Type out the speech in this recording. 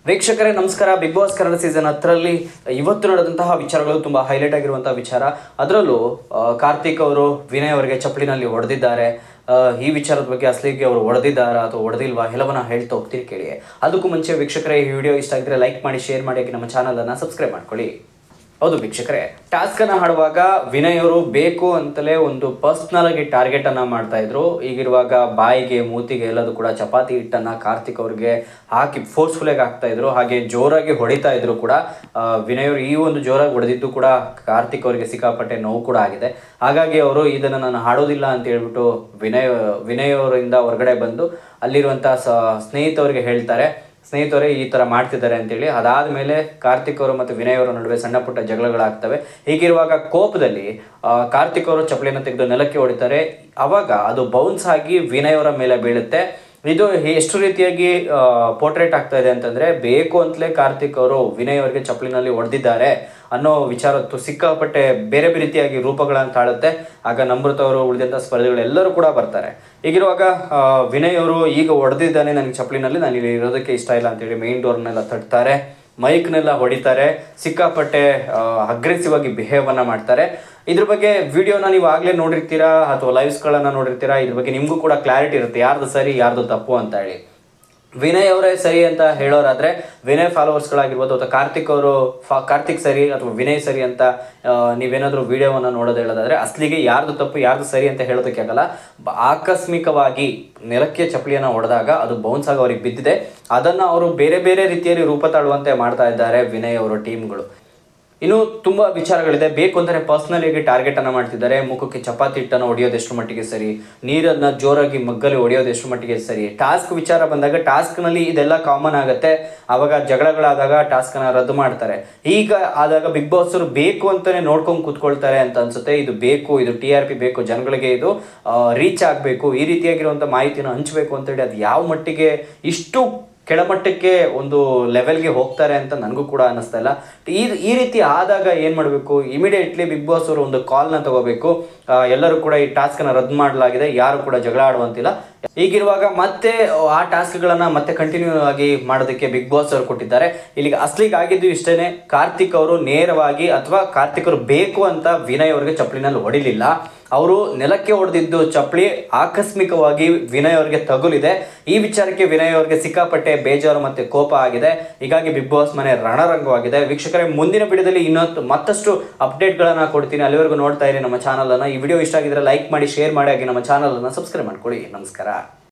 ವೀಕ್ಷಕರೇ ನಮಸ್ಕಾರ big boss Kannada season ಹತ್ತರಲ್ಲಿ ಇವತ್ತು ನಡೆದಂತಹ ವಿಚಾರಗಳು ತುಂಬ ಹೈಲೈಟ್ ಆಗಿರುವಂತಹ ವಿಚಾರ ಅದರಲ್ಲೂ ಆ, ಕಾರ್ತಿಕ್ ಅವರು ವಿನಯ್ ಅವರಿಗೆ ಚಪ್ಪಲಿನಲ್ಲಿ ಹೊಡೆದಿದ್ದಾರೆ ಆ, ಈ ವಿಚಾರದ ಬಗ್ಗೆ ಅಸ್ಲಿಗೆ ಅವರು ಹೊಡೆದಿದ್ದಾರಾ ಅಥವಾ ಹೊಡೆದಿಲ್ವಾ ಎಲ್ಲವನ್ನ ಹೇಳ್ತಾ ಹೋಗ್ತೀನಿ ಕೇಳಿ ಅದಕ್ಕೂ ಮುಂಚೆ ವೀಕ್ಷಕರೇ ಈ ವಿಡಿಯೋ ಇಷ್ಟ ಆಗಿದ್ರೆ ಲೈಕ್ ಮಾಡಿ ಶೇರ್ ಮಾಡಿ ಹಾಗೆ ನಮ್ಮ ಚಾನಲನ್ನು ಸಬ್ಸ್ಕ್ರೈಬ್ ಮಾಡ್ಕೊಳ್ಳಿ ಹೌದು ವೀಕ್ಷಕರೇ ಟಾಸ್ಕ್ ಅನ್ನ ಹಾಡುವಾಗ ವಿನಯ್ ಅವರು ಬೇಕು ಅಂತಲೇ ಒಂದು ಪರ್ಸ್ನಲ್ ಆಗಿ ಟಾರ್ಗೆಟ್ ಅನ್ನ ಮಾಡ್ತಾ ಇದ್ರು ಈಗಿರುವಾಗ ಬಾಯಿಗೆ ಮೂತಿಗೆ ಎಲ್ಲದೂ ಕೂಡ ಚಪಾತಿ ಹಿಟ್ಟನ್ನ ಕಾರ್ತಿಕ್ ಅವ್ರಿಗೆ ಹಾಕಿ ಫೋರ್ಸ್ಫುಲ್ ಆಗಿ ಹಾಕ್ತಾ ಇದ್ರು ಹಾಗೆ ಜೋರಾಗಿ ಹೊಡಿತಾ ಇದ್ರು ಕೂಡ ಆ, ವಿನಯ್ ಅವರು ಈ ಒಂದು ಜೋರಾಗಿ ಹೊಡೆದಿದ್ದು ಕೂಡ ಕಾರ್ತಿಕ್ ಅವರಿಗೆ ಸಿಕ್ಕಾಪಟ್ಟೆ ನೋವು ಕೂಡ ಆಗಿದೆ ಹಾಗಾಗಿ ಅವರು ಇದನ್ನ ನಾನು ಹಾಡೋದಿಲ್ಲ ಅಂತ ಹೇಳ್ಬಿಟ್ಟು ವಿನಯ್ ವಿನಯ್ ಅವರಿಂದ ಹೊರಗಡೆ ಬಂದು ಅಲ್ಲಿರುವಂತಹ ಸ- ಸ್ನೇಹಿತವರಿಗೆ ಹೇಳ್ತಾರೆ ಸ್ನೇಹಿತರೇ ಈ ಥರ ಮಾಡ್ತಿದ್ದಾರೆ ಅಂತೇಳಿ ಅದಾದಮೇಲೆ ಕಾರ್ತಿಕ್ ಅವರು ಮತ್ತು ವಿನಯ್ ಅವರ ನಡುವೆ ಸಣ್ಣ ಪುಟ್ಟ ಜಗಳಗಳಾಗ್ತವೆ ಹೀಗಿರುವಾಗ ಕೋಪದಲ್ಲಿ ಆ, ಕಾರ್ತಿಕ್ ಅವರು ಚಪ್ಪಲಿಯನ್ನು ತೆಗೆದು ನೆಲಕ್ಕೆ ಹೊಡಿತಾರೆ ಅವಾಗ ಅದು ಬೌನ್ಸ್ ಆಗಿ ವಿನಯ್ ಅವರ ಮೇಲೆ ಬೀಳುತ್ತೆ ಇದು ಎಷ್ಟು ರೀತಿಯಾಗಿ ಪೋರ್ಟ್ರೇಟ್ ಆಗ್ತಾ ಇದೆ ಅಂತಂದ್ರೆ ಬೇಕು ಅಂತಲೇ ಕಾರ್ತಿಕ್ ಅವರು ವಿನಯ್ ಅವರಿಗೆ ಚಪ್ಪಲಿನಲ್ಲಿ ಹೊಡೆದಿದ್ದಾರೆ ಅನ್ನೋ ವಿಚಾರ ತು- ಸಿಕ್ಕಾಪಟ್ಟೆ ಬೇರೆ ಬೇರೆ ರೀತಿಯಾಗಿ ರೂಪಗಳನ್ನು ತಾಳುತ್ತೆ ಆಗ ನಮೃತ ಅವರು ಉಳಿದಂಥ ಸ್ಪರ್ಧೆಗಳೆಲ್ಲರೂ ಕೂಡ ಬರ್ತಾರೆ ಹೀಗಿರುವಾಗ ಆ, ವಿನಯ್ ಅವರು ಈಗ ಹೊಡೆದಿದ್ದಾನೆ ನನಗೆ ಚಪ್ಪಲಿನಲ್ಲಿ ನಾನು ಇಲ್ಲಿ ಇರೋದಕ್ಕೆ ಇಷ್ಟ ಇಲ್ಲ ಅಂತೇಳಿ ಮೇನ್ ಡೋರ್ನೆಲ್ಲ ತಟ್ತಾರೆ ಮೈಕ್ನೆಲ್ಲ ಹೊಡಿತಾರೆ ಸಿಕ್ಕಾಪಟ್ಟೆ ಅಗ್ರೆಸಿವ್ ಆಗಿ ಬಿಹೇವ್ ಅನ್ನ ಮಾಡ್ತಾರೆ ಇದ್ರ ಬಗ್ಗೆ ವಿಡಿಯೋನ ನೀವು ಆಗ್ಲೇ ನೋಡಿರ್ತೀರಾ ಅಥವಾ ಲೈವ್ಸ್ಗಳನ್ನ ನೋಡಿರ್ತೀರಾ ಇದ್ರ ಬಗ್ಗೆ ನಿಮಗೂ ಕೂಡ ಕ್ಲಾರಿಟಿ ಇರುತ್ತೆ ಯಾರ್ದು ಸರಿ ಯಾರ್ದು ತಪ್ಪು ಅಂತ ಹೇಳಿ ವಿನಯ್ ಅವರೇ ಸರಿ ಅಂತ ಹೇಳೋರಾದ್ರೆ ವಿನಯ್ ಫಾಲೋವರ್ಸ್ಗಳಾಗಿರ್ಬೋದು ಅಥವಾ ಕಾರ್ತಿಕ್ ಅವರು ಫಾ ಕಾರ್ತಿಕ್ ಸರಿ ಅಥವಾ ವಿನಯ್ ಸರಿ ಅಂತ ಆ, ನೀವೇನಾದ್ರೂ ವಿಡಿಯೋವನ್ನು ನೋಡೋದು ಹೇಳೋದಾದ್ರೆ ಅಸಲಿಗೆ ಯಾರ್ದು ತಪ್ಪು ಯಾರ್ದು ಸರಿ ಅಂತ ಹೇಳೋದಕ್ಕೆ ಆಗಲ್ಲ ಬ- ಆಕಸ್ಮಿಕವಾಗಿ ನೆಲಕ್ಕೆ ಚಪ್ಪಲಿಯನ್ನು ಹೊಡೆದಾಗ ಅದು ಬೌನ್ಸ್ ಆಗಿ ಅವ್ರಿಗೆ ಬಿದ್ದಿದೆ ಅದನ್ನು ಅವರು ಬೇರೆ ಬೇರೆ ರೀತಿಯಲ್ಲಿ ರೂಪ ತಾಳುವಂತೆ ಮಾಡ್ತಾ ಇದ್ದಾರೆ ವಿನಯ್ ಅವರ ಟೀಮ್ಗಳು ಇನ್ನು ತುಂಬಾ ವಿಚಾರಗಳಿದೆ ಬೇಕು ಅಂತಾನೆ ಪರ್ಸನಲ್ ಆಗಿ ಟಾರ್ಗೆಟ್ ಅನ್ನ ಮಾಡ್ತಿದ್ದಾರೆ ಮುಖಕ್ಕೆ ಚಪಾತಿ ಹಿಟ್ಟನ್ನು ಹೊಡೆಯೋದು ಎಷ್ಟು ಮಟ್ಟಿಗೆ ಸರಿ ನೀರನ್ನ ಜೋರಾಗಿ ಮಗ್ಗಲ್ಲಿ ಹೊಡೆಯೋದು ಎಷ್ಟು ಮಟ್ಟಿಗೆ ಸರಿ ಟಾಸ್ಕ್ ವಿಚಾರ ಬಂದಾಗ ಟಾಸ್ಕ್ ನಲ್ಲಿ ಇದೆಲ್ಲ ಕಾಮನ್ ಆಗುತ್ತೆ ಅವಾಗ ಜಗಳಗಳಾದಾಗ ಟಾಸ್ಕ್ ಅನ್ನ ರದ್ದು ಮಾಡ್ತಾರೆ ಈಗ ಆದಾಗ ಬಿಗ್ ಬಾಸ್ ಅವರು ಬೇಕು ಅಂತಾನೆ ನೋಡ್ಕೊಂಡು ಕೂತ್ಕೊಳ್ತಾರೆ ಅಂತ ಅನ್ಸುತ್ತೆ ಇದು ಬೇಕು ಇದು ಟಿ ಆರ್ ಪಿ ಬೇಕು ಜನಗಳಿಗೆ ಇದು ರೀಚ್ ಆಗಬೇಕು ಈ ರೀತಿಯಾಗಿರುವಂಥ ಮಾಹಿತಿನ ಹಂಚಬೇಕು ಅಂತೇಳಿ ಅದು ಯಾವ ಮಟ್ಟಿಗೆ ಇಷ್ಟು ಕೆಳಮಟ್ಟಕ್ಕೆ ಒಂದು ಲೆವೆಲ್ಗೆ ಹೋಗ್ತಾರೆ ಅಂತ ನನಗೂ ಕೂಡ ಅನ್ನಿಸ್ತಾ ಇಲ್ಲ ಈ ಈ ರೀತಿ ಆದಾಗ ಏನು ಮಾಡಬೇಕು ಇಮಿಡಿಯೇಟ್ಲಿ ಬಿಗ್ ಬಾಸ್ ಅವರು ಒಂದು ಕಾಲ್ನ ತಗೋಬೇಕು ಆ, ಎಲ್ಲರೂ ಕೂಡ ಈ ಟಾಸ್ಕನ್ನು ರದ್ದು ಮಾಡಲಾಗಿದೆ ಯಾರು ಕೂಡ ಜಗಳ ಆಡುವಂತಿಲ್ಲ ಹೀಗಿರುವಾಗ ಮತ್ತೆ ಆ ಟಾಸ್ಕ್ಗಳನ್ನು ಮತ್ತೆ ಕಂಟಿನ್ಯೂ ಆಗಿ ಮಾಡೋದಕ್ಕೆ ಬಿಗ್ ಬಾಸ್ ಅವರು ಕೊಟ್ಟಿದ್ದಾರೆ ಇಲ್ಲಿಗೆ ಅಸ್ಲಿಗೆ ಆಗಿದ್ದು ಇಷ್ಟೇನೆ ಕಾರ್ತಿಕ್ ಅವರು ನೇರವಾಗಿ ಅಥವಾ ಕಾರ್ತಿಕ್ ಅವರು ಬೇಕು ಅಂತ ವಿನಯ್ ಅವರಿಗೆ ಚಪ್ಪಲಿನಲ್ಲಿ ಹೊಡಿಲಿಲ್ಲ ಅವರು ನೆಲಕ್ಕೆ ಹೊಡೆದಿದ್ದು ಚಪ್ಪಲಿ ಆಕಸ್ಮಿಕವಾಗಿ ವಿನಯ್ ಅವರಿಗೆ ತಗುಲಿದೆ ಈ ವಿಚಾರಕ್ಕೆ ವಿನಯ್ ಅವರಿಗೆ ಸಿಕ್ಕಾಪಟ್ಟೆ ಬೇಜಾರು ಮತ್ತೆ ಕೋಪ ಆಗಿದೆ ಹೀಗಾಗಿ ಬಿಗ್ ಬಾಸ್ ಮನೆ ರಣರಂಗವಾಗಿದೆ ವೀಕ್ಷಕರೇ ಮುಂದಿನ ವಿಡಿಯೋದಲ್ಲಿ ಇನ್ನೊಂದು ಮತ್ತಷ್ಟು ಅಪ್ಡೇಟ್ಗಳನ್ನ ಕೊಡ್ತೀನಿ ಅಲ್ಲಿವರೆಗೂ ನೋಡ್ತಾ ಇರಿ ನಮ್ಮ ಚಾನಲ್ ಅನ್ನ ಈ ವಿಡಿಯೋ ಇಷ್ಟ ಆಗಿದ್ರೆ ಲೈಕ್ ಮಾಡಿ ಶೇರ್ ಮಾಡಿ ಹಾಗೆ ನಮ್ಮ ಚಾನಲ್ ಅನ್ನ ಸಬ್ಸ್ಕ್ರೈಬ್ ಮಾಡ್ಕೊಳ್ಳಿ ನಮಸ್ಕಾರ